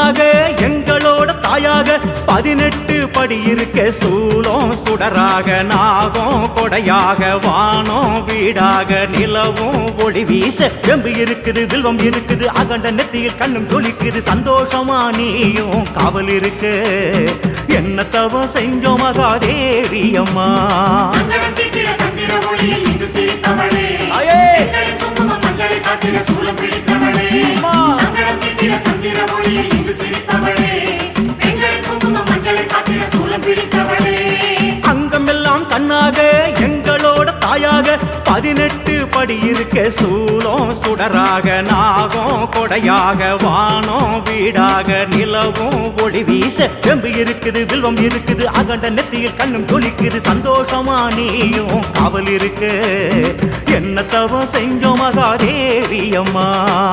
கண்ணாக எங்களோட தாயாக பதினெட்டு படி இருக்க சூலம் சுடராக நாகம் கொடையாக வானம் வீடாக நிலவும் ஒளி வீச எம்பு இருக்குது வில்வம் இருக்குது அகண்ட நெத்தியில் கண்ணும் ஜொலிக்குது சந்தோஷமா நீயும் காவல் இருக்கு என்ன தவ செஞ்சோம் மகாதேவி அம்மா மங்களம் தீட்டிட சந்திர ஒளியில் இங்கு சிரிப்பவளே தாயே! பெண்களின் குங்குமம் மஞ்சளை காத்திட சூலம் பிடித்தவளே அம்மா! சங்கடம் தீட்டிட சந்திர ஒளியில் இங்கு சிரிப்பவளே பெண்களின் குங்குமம் மஞ்சளை காத்திட சூலம் பிடித்தவளே அங்கமெல்லாம் கண்ணாக எங்களோட தாயாக பதினெட்டு படி இருக்க சூலம் சுடராக நாகம் கொடையாக வானம் வீடாக நிலவும் ஒளி வீச எம்பு இருக்குது வில்வம் இருக்குது அகண்ட நெத்தியில் கண்ணும் ஜொலிக்குது சந்தோஷமா நீயும் காவல் இருக்கு என்ன தவ செஞ்சோம் மகாதேவி அம்மா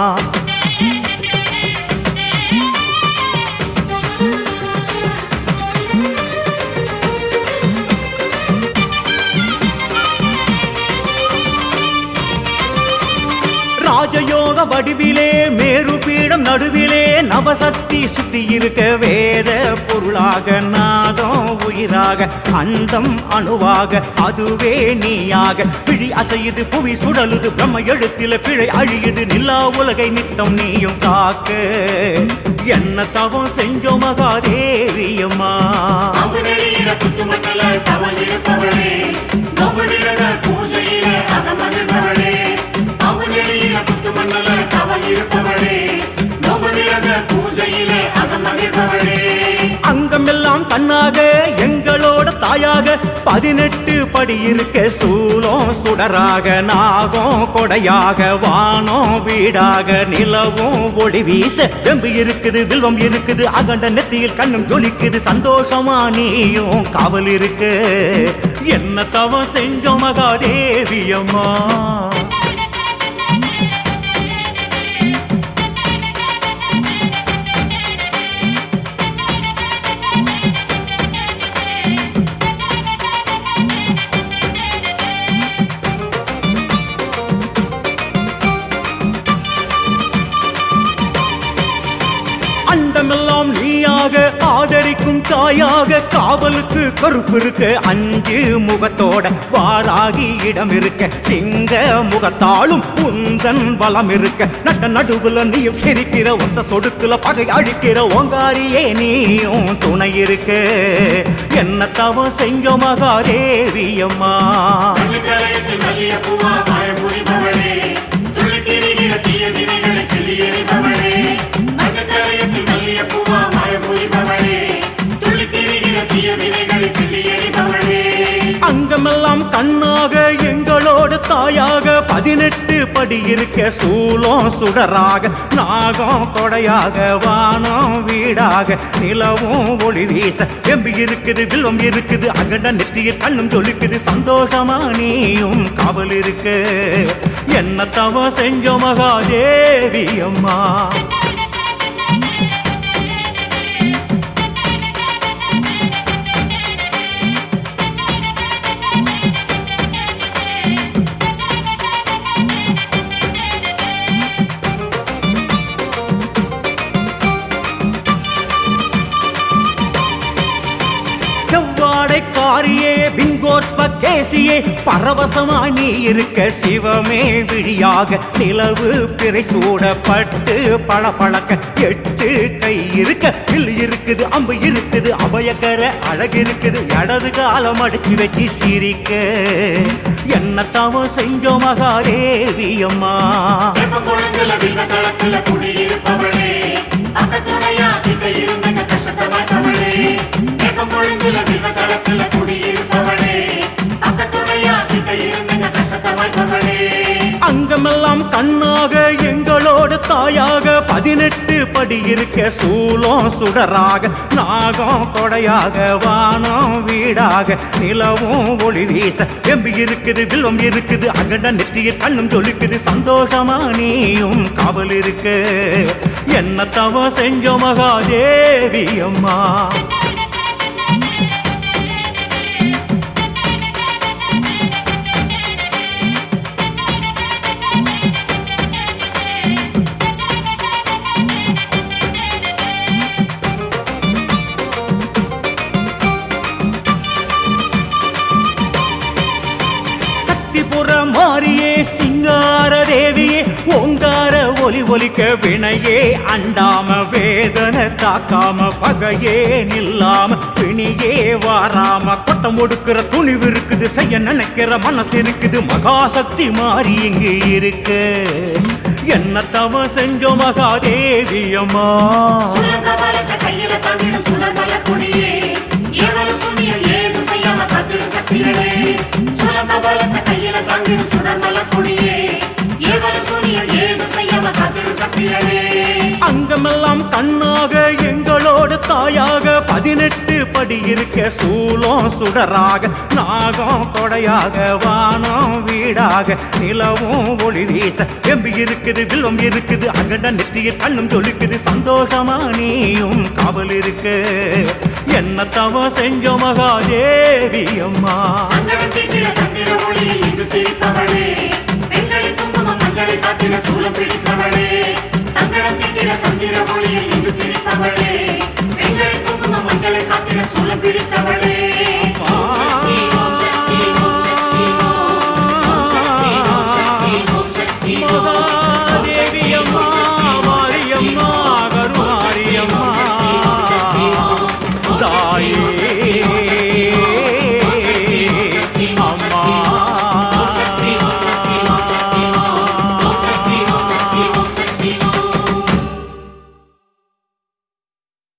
ராஜயோக வடிவிலே மேரு பீடம் நடுவிலே நவசக்தி சுத்தி இருக்க வேத பொருளாக நாதம் உயிராக அண்டம் அணுவாக அதுவே நீயாக பிழி அசையுது புவி சுடலுது பிரம்ம எழுத்தில பிழை அழியுது நிலா உலகை நித்தம் நீயும் காக்க என்ன தவம் செஞ்சோம் மகாதேவி அம்மா அவங்க வெளியில குத்து மண்டல தவல் இருப்பவளே நோம்பு விரத பூஜையில அகமகிழ்பவளே அவங்க வெளியில குத்து மண்டல தவல் இருப்பவளே நோம்பு விரத பூஜையில அகமகிழ்பவளே அங்கமெல்லாம் கண்ணாக எங்களோட தாயாக பதினெட்டு படி இருக்க சூலம் சுடராக நாகம் கொடையாக வானம் வீடாக நிலவும் ஒளி வீச வெம்பு இருக்குது வில்வம் இருக்குது அகண்ட நெத்தியில் கண்ணும் ஜொலிக்குது சந்தோஷமா நீயும் காவல் இருக்கு என்ன தவம் செஞ்சோம் மகாதேவி அம்மா அண்டமெல்லாம் நீயாக ஆதரிக்கும் தாயாக காவலுக்கு கருப்பு இருக்க அஞ்சு முகத்தோட வாராகி இடம் இருக்க சிங்க முகத்தாலும் உந்தன் பலம் இருக்க நட்ட நடுவுல நீயும் சிரிக்கிற ஒத்த சொடுக்குல பகை அழிக்கிற ஓங்காரியே நீயும் துணை இருக்க என்ன தவ செஞ்சோ மகாதேவி அம்மா மல்லிகலயத்தில் மல்லிய பூவா மாய புரிபவளே துள்ளி திரிகிற தீய வினைகளை கிள்ளி எறிபவளே மல்லிகலயத்தில் மல்லிய பூவா மாய புரிபவளே துள்ளி திரிகிற தீய வினைகளை கிள்ளி எறிபவளே அங்கமெல்லாம் கண்ணாக எங்களோட தாயாக பதினெட்டு படி இருக்க சூலம் சுடராக நாகம் கொடையாக வானம் வீடாக நிலவும் ஒளி வீச எம்பி இருக்குது வில்வம் இருக்குது அகண்ட நெற்றியில் கண்ணும் ஜொலிக்குது சந்தோஷமா நீயும் காவல் இருக்கு என்ன தவ செஞ்சோ மகாதேவி அம்மா செவ்வாடை காரியே பிங்கோற்ப கேசியே பரவசமா நீ இருக்க சிவமே விழியாக நிலவு பிறை சூடப்பட்டு பளபளக்க எட்டு கை இருக்க வில் இருக்குது அம்பு இருக்குது அபயக்கர அழகு இருக்குது இடது காலம் அடிச்சு வச்சு சிரிக்க என்ன தவம் செஞ்சோ மகாதேவி அம்மா வெப்பம் கொழுந்துல வில்வ தளத்துல குடியிருப்பவளே பக்கத்துணையா கிட்ட இருந்த கஷ்டத்தை மாற்றவளே வெப்பம் கொழுந்துல வில்வ தளத்துல குடியிருப்பவளே பக்கத்துணையா கிட்ட இருந்த கஷ்டத்தை மாற்றவளே அங்கமெல்லாம் கண்ணாக எங்களோட தாயாக பதினெட்டு படி இருக்க சூலம் சுடராக நாகம் கொடையாக வானம் வீடாக நிலவும் ஒளி வீச எம்பி இருக்குது வில்வம் இருக்குது அகண்ட நெற்றியில் கண்ணும் ஜொலிக்குது சந்தோஷமா நீயும் காவல் இருக்கு என்ன தவ செஞ்சோ மகாதேவி அம்மா சக்திபுர மாரியே சிங்கார தேவியே ஓங்கார ஒலி ஒலிக்க வினையே அண்டாம வேதனை தாக்காம பகையே நில்லாம பிணியே வாராம கொட்டம் ஒடுக்கிற துணிவு இருக்குது செய்ய நினைக்கிற மனசு இருக்குது மகாசக்தி மாறி இங்கு இருக்கு என்ன தவ செஞ்சோ மகாதேவி அம்மா சுரங்க பலத்தை கையில தாங்கிடும் சுடர் மலர் கொடியே ஏவலும் சூனியம் ஏதும் செய்யாம காத்திடும் சக்திகளே சுரங்க பலத்தை கையில தாங்கிடும் சுடர் மலர் கொடியே ஏவலும் சூனியம் ஏதும் செய்யாம காத்திடும் சக்திகளே அங்கமெல்லாம் கண்ணாக எங்களோட தாயாக பதினெட்டு படி இருக்க சூலம் சுடராக நாகம் கொடையாக வானம் வீடாக நிலவும் ஒளி வீச எம்பி இருக்குது வில்வம் இருக்குது அங்கட நெற்றியில் கண்ணும் ஜொலிக்குது சந்தோஷமா நீயும் காவல் இருக்கு என்ன தவ செஞ்சோ மகாதேவி அம்மா சங்கடம் தீட்டிட சந்திர ஒளியில் இன்று சிரிப்பவளே பெண்களின் குங்குமம் மஞ்சளை காத்திட சூலம் பிடித்தவளே சங்கடம் தீட்டிட சந்திர ஒளியில் இன்று சிரிப்பவளே பெண்களின் குங்குமம் மஞ்சளை காத்திட சூலம் பிடித்தவளே